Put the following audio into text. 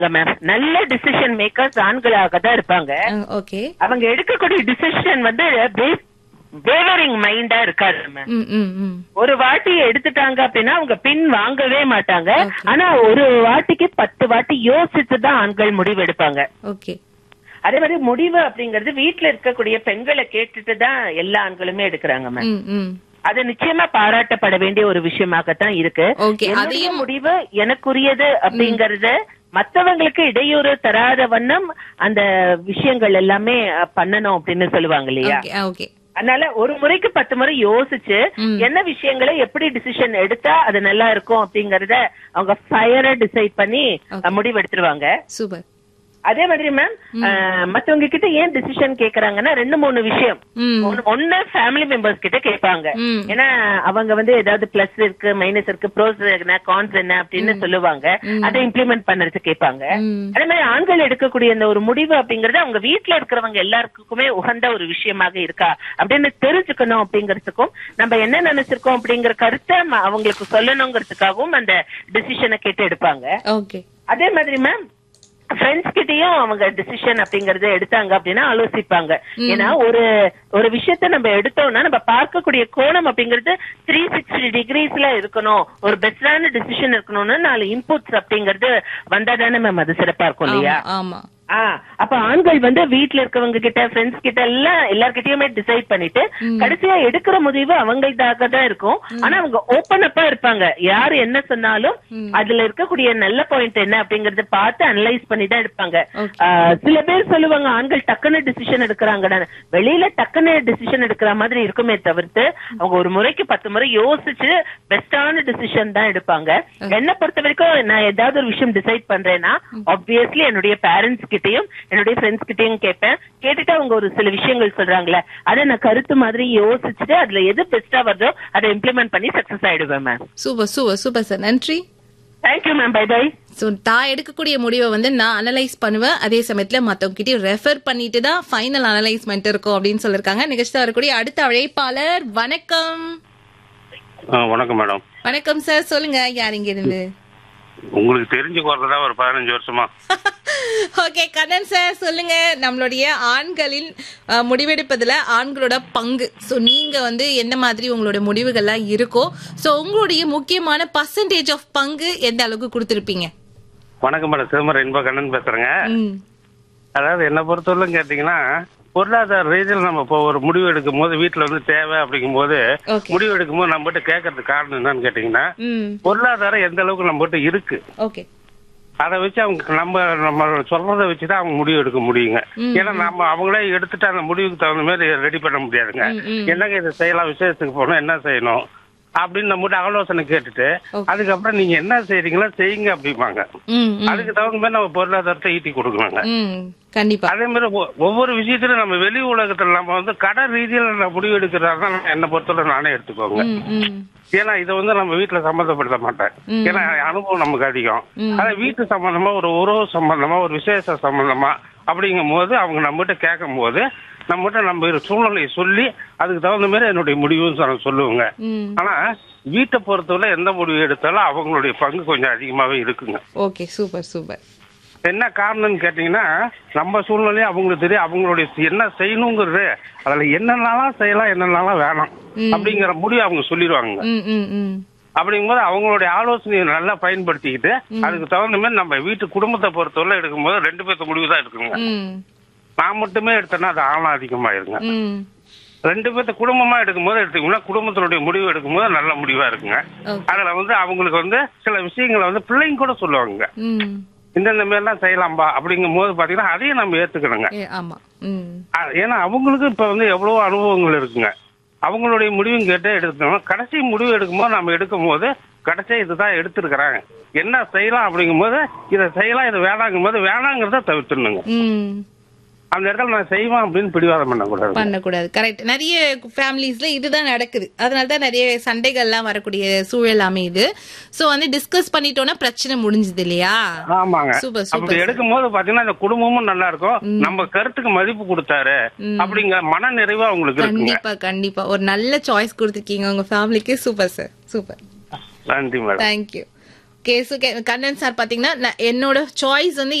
Ma'am நல்ல decision makers ஆண்களாக தான் இருப்பாங்க ஓகே அவங்க எடுக்கக்கூடிய டிசிஷன் வந்து வேவரிங் மைண்டா இருக்காது மேம் ம் ம் ம் ஒரு வாட்டி எடுத்துட்டாங்க அப்படின்னா அவங்க பின் வாங்கவே மாட்டாங்க ஆனா ஒரு வாட்டிக்கு பத்து வாட்டி யோசிச்சு தான் ஆண்கள் முடிவு எடுப்பாங்க ஓகே அதே மாதிரி முடிவு அப்படிங்கறது வீட்டுல இருக்கக்கூடிய பெண்களை கேட்டுட்டு தான் எல்லா ஆண்களுமே எடுக்கிறாங்க மேம் ம் ம் அது நிச்சயமா பாராட்டப்பட வேண்டிய ஒரு விஷயமாகத்தான் இருக்கு Okay, என்னுடைய அதையும்- முடிவு எனக்குரியது அப்படிங்கறத மத்தவங்களுக்கு இடையூறு தராத வண்ணம் அந்த விஷயங்கள் எல்லாமே அஹ், பண்ணணும் அப்படின்னு சொல்லுவாங்க இல்லையா ஓகே ஓகே அதனால ஒரு முறைக்கு பத்து முறை யோசிச்சு ம். என்ன விஷயங்களை எப்படி டிசிஷன் எடுத்தா அது நல்லா இருக்கும் அப்படிங்கறத அவங்க ஃபயரா டிசைட் பண்ணி Okay. அஹ், முடிவு எடுத்துருவாங்க சூப்பர் அதே மாதிரி மேம் மத்தவங்க கிட்ட ஏன் டிசிஷன் கேக்குறாங்கன்னா ரெண்டு மூணு விஷயம் ம் ஒண்ணு- ஒண்ணு ஃபேமிலி மெம்பர்ஸ் கிட்ட கேட்பாங்க ம். ஏன்னா அவங்க வந்து ஏதாவது பிளஸ் இருக்கு மைனஸ் இருக்கு ப்ரோஸ் என்ன கான்ஸ் என்ன அப்படின்னு சொல்லுவாங்க அதை இம்ப்ளிமெண்ட் பண்றதுக்கு கேட்பாங்க ம். அதே மாதிரி ஆண்கள் எடுக்கக்கூடிய இந்த ஒரு முடிவு அப்படிங்கறது அவங்க வீட்ல இருக்கிறவங்க எல்லாருக்குமே உகந்த ஒரு விஷயமாக இருக்கா அப்படின்னு தெரிஞ்சுக்கணும் அப்படிங்கறதுக்கும் நம்ம என்ன நினைச்சிருக்கோம் அப்படிங்கிற கருத்தை ம- அவங்களுக்கு சொல்லணுங்கிறதுக்காகவும் அந்த டிசிஷனை கேட்டு எடுப்பாங்க ஓகே அதே மாதிரி மேம் ஃப்ரெண்ட்ஸ் கிட்டயும் அவங்க டிசிஷன் அப்படிங்கறத எடுத்தாங்க அப்படின்னா ஆலோசிப்பாங்க ஏன்னா ஒரு ஒரு விஷயத்த நம்ம எடுத்தோம்னா நம்ம பார்க்கக்கூடிய கோணம் அப்படிங்கிறது த்ரீ சிக்ஸ்டி டிகிரிஸ்ல இருக்கணும் ஒரு பெஸ்டான டிசிஷன் இருக்கணும்னு நாலு இன்புட்ஸ் அப்படிங்கறது வந்தா தானே மேம் அது சிறப்பா இருக்கும் இல்லையா ஆமா ஆமா ஆ அப்ப ஆண்கள் வந்து வீட்ல இருக்கவங்க கிட்ட ஃப்ரெண்ட்ஸ் கிட்ட எல்லாம் எல்லார்கிட்டயுமே டிசைட் பண்ணிட்டு கடைசியா எடுக்கிற முடிவு அவங்கள்தாக தான் இருக்கும் ஆனா அவங்க ஓபன் அப்பா இருப்பாங்க யாரு என்ன சொன்னாலும் அதுல இருக்கக்கூடிய நல்ல பாயிண்ட் என்ன அப்படிங்கறத பார்த்து அனலைஸ் பண்ணி தான் எடுப்பாங்க Okay. ஆ, சில பேர் சொல்லுவாங்க ஆண்கள் டக்குன்னு டிசிஷன் எடுக்கிறாங்க வெளியில டக்குன்னு டிசிஷன் எடுக்கிற மாதிரி இருக்குமே தவிர்த்து அவங்க ஒரு முறைக்கு பத்து முறை யோசிச்சு பெஸ்டான டிசிஷன் தான் எடுப்பாங்க என்ன பொறுத்த வரைக்கும் நான் ஏதாவது ஒரு விஷயம் டிசைட் பண்றேன்னா ஆப்வியஸ்லி என்னுடைய பேரண்ட்ஸ் கிட்டயும் என்னுடைய ஃப்ரெண்ட்ஸ் கிட்டயும் கேட்பேன் கேட்டுட்டு அவங்க ஒரு சில விஷயங்கள் சொல்றாங்களே அதை நான் கருத்து மாதிரி யோசிச்சுட்டு அதுல எது பெஸ்டா வருதோ அதை இம்ப்ளிமெண்ட் பண்ணி சக்சஸ் ஆயிடுவேன் ma'am super super super sir நன்றி thank you ma'am bye bye so தான் எடுக்கக்கூடிய முடிவை வந்து நான் அனலைஸ் பண்ணுவேன் அதே சமயத்துல மத்தவங்க கிட்டயும் ரெஃபர் பண்ணிட்டு தான் ஃபைனல் அனலைஸ்மெண்ட் இருக்கும் அப்படின்னு சொல்லிருக்காங்க நிகழ்ச்சியில் வரக்கூடிய அடுத்த அழைப்பாளர் வணக்கம் ஆ, வணக்கம் மேடம் வணக்கம் சார் சொல்லுங்க யார் இங்க இருந்து உங்களுக்கு தெரிஞ்சு குறதா ஒரு பதினஞ்சு வருஷமா ஓகே கண்ணன் சார் சொல்லுங்க நம்மளுடைய ஆண்களின் அஹ், முடிவெடுப்பதுல ஆண்களோட பங்கு ஸோ நீங்க வந்து என்ன மாதிரி உங்களோட முடிவுகள்லாம் இருக்கோ ஸோ உங்களுடைய முக்கியமான பர்சன்டேஜ் ஆஃப் பங்கு எந்த அளவுக்கு கொடுத்துருப்பீங்க வணக்கம் மேடம் சிதம்பரம் இன்ப கண்ணன் பேசுறேங்க ம் அதாவது என்ன பொறுத்தவரைக்கும் கேட்டீங்கன்னா பொருளாதார ரீதியில் நம்ம இப்போ ஒரு முடிவு எடுக்கும் போது வீட்டுல வந்து தேவை அப்படிங்கும் போது ஓகே முடிவு எடுக்கும் போது நம்மகிட்ட கேட்கறதுக்கு காரணம் என்னன்னு கேட்டீங்கன்னா ம் பொருளாதாரம் எந்த அளவுக்கு நம்மகிட்ட இருக்கு ஓகே அதை வச்சு அவங்க நம்ம நம்ம சொல்றதை வச்சுதான் அவங்க முடிவு எடுக்க முடியுங்க ஏன்னா நம்ம அவங்களே எடுத்துட்டு அந்த முடிவுக்கு தகுந்த மாதிரி ரெடி பண்ண முடியாதுங்க ம், ம். என்னங்க இது செய்யலாம் விசேஷத்துக்கு போகணும் என்ன செய்யணும் அப்படின்னு நம்மகிட்ட ஆலோசனை கேட்டுட்டு Okay. அதுக்கப்புறம் நீங்க என்ன செய்றீங்களோ செய்யுங்க அப்படிம்பாங்க ம் ம், அதுக்கு தகுந்த மாதிரி நம்ம பொருளாதாரத்தை ஈட்டி கொடுக்கணுங்க ம் கண்டிப்பா அதே மாதிரி ஒ- ஒவ்வொரு விஷயத்திலும் நம்ம வெளி உலகத்துல நம்ம வந்து கடை ரீதியில நம்ம முடிவு எடுக்கிறதா என்னை பொறுத்தவரை நானே எடுத்துக்கோங்க ம் ம் ஏன்னா இதை வந்து நம்ம வீட்டுல சம்மந்தப்படுத்த மாட்டேன் ம். ஏன்னா அனுபவம் நமக்கு அதிகம் ம். ஆனா வீட்டு சம்பந்தமா ஒரு உறவு சம்பந்தமா ஒரு விசேஷ சம்பந்தமா அப்படிங்கும் போது அவங்க நம்மகிட்ட கேட்கும் போது நம்மகிட்ட நம்ம ஒரு சூழ்நிலையை சொல்லி அதுக்கு தகுந்த மாதிரி என்னுடைய முடிவும் சொ- சொல்லுவேங்க ம் ஆனா வீட்டை பொறுத்தவரை எந்த முடிவு எடுத்தாலும் அவங்களுடைய பங்கு கொஞ்சம் அதிகமாவே இருக்குங்க ஓகே சூப்பர் சூப்பர் என்ன காரணம்னு கேட்டீங்கன்னா நம்ம சூழ்நிலையும் அவங்களுக்கு தெரியும் அவங்களுடைய என்ன செய்யணுங்கிறது அதுல என்னென்னலாம் செய்யலாம் என்னென்னலாம் வேணாம் ம். அப்படிங்கிற முடிவு அவங்க சொல்லிடுவாங்க ம் ம் ம் அப்படிங்கும்போது அவங்களுடைய ஆலோசனையை நல்லா பயன்படுத்திக்கிட்டு அதுக்கு தகுந்த மாதிரி நம்ம வீட்டு குடும்பத்தை பொறுத்தவரை எடுக்கும்போது ரெண்டு பேர்த்த முடிவு தான் எடுக்குங்க ம் நான் மட்டுமே எடுத்தேன்னா அது ஆழம் அதிகமாயிருங்க ம் ரெண்டு பேர்த்த குடும்பமா எடுக்கும்போது எடுத்தீங்கன்னா குடும்பத்தினுடைய முடிவு எடுக்கும்போது நல்ல முடிவா இருக்குங்க ஓகே அதுல வந்து அவங்களுக்கு வந்து சில விஷயங்களை வந்து பிள்ளைங்க கூட சொல்லுவாங்க ம் இந்தந்த மாதிரிலாம் செய்யலாம்பா அப்படிங்கும் போது பாத்தீங்கன்னா அதையும் நம்ம ஏத்துக்கணுங்க ஏ ஆமா ம் அ- ஏன்னா அவங்களுக்கு இப்ப வந்து எவ்வளவோ அனுபவங்கள் இருக்குங்க அவங்களுடைய முடிவும் கேட்டு எடுத்தோம் கடைசி முடிவு எடுக்கும்போது நம்ம எடுக்கும் போது கடைசியா இதுதான் எடுத்திருக்கிறாங்க என்ன செய்யலாம் அப்படிங்கும் போது இதை செய்யலாம் இது வேணாங்கும் போது வேணாங்கிறத தவிர்த்துணுங்க ம் அந்த இடத்துல நான் செய்வேன் அப்படின்னு பிடிவாதம் பண்ணக்கூடாது பண்ணக்கூடாது கரெக்ட் நிறைய ஃபேமிலிஸ்ல இதுதான் நடக்குது அதனால தான் நிறைய சண்டைகள்லாம் வரக்கூடிய சூழல் அமையுது சோ வந்து டிஸ்கஸ் பண்ணிட்டோம்னா பிரச்சனை முடிஞ்சது இல்லையா ஆமாங்க சூப்பர் அப்படி சூப்பர் எடுக்கும் போது பாத்தீங்கன்னா இந்த குடும்பமும் நல்லா இருக்கும் நம்ம கருத்துக்கு மதிப்பு கொடுத்தாரு அப்படிங்கிற மன நிறைவு அவங்களுக்கு இருக்குங்க கண்டிப்பா கண்டிப்பா ஒரு நல்ல சாய்ஸ் கொடுத்துருக்கீங்க உங்க ஃபேமிலிக்கு சூப்பர் சார் சூப்பர் நன்றி madam thank you Kesu Kannan sir பாத்தீங்கன்னா நான் என்னோட சாய்ஸ் வந்து